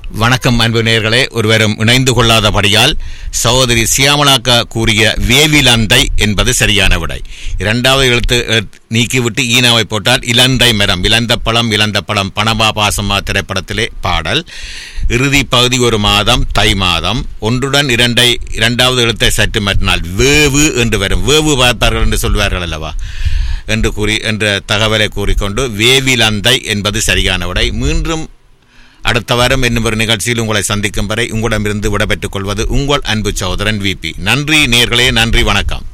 வணக்கம் அன்பு நேயர்களே ஒருவரும் இணைந்து கொள்ளாதபடியால் சகோதரி சியாமலாக்கா கூறிய வேவிலந்தை என்பது சரியான விடை இரண்டாவது எழுத்து எழுத்து நீக்கிவிட்டு ஈனாவை போட்டால் இலந்தை மரம் இழந்த பழம் இழந்த பழம் பணமா பாசமா திரைப்படத்திலே பாடல் இறுதி பகுதி ஒரு மாதம் தை மாதம் ஒன்றுடன் இரண்டை இரண்டாவது எழுத்தை சற்று மாற்றினால் வேவு என்று வரும் வேவு பார்ப்பார்கள் என்று சொல்வார்கள் அல்லவா என்று கூறி என்ற தகவலை கூறிக்கொண்டு வேவிலந்தை என்பது சரியான விடை மீண்டும் அடுத்த வாரம் என்னும் ஒரு நிகழ்ச்சியில் உங்களை சந்திக்கும் வரை உங்களிடமிருந்து விடைபெற்றுக் கொள்வது உங்கள் அன்பு சகோதரன் விபி நன்றி நேர்களே நன்றி வணக்கம்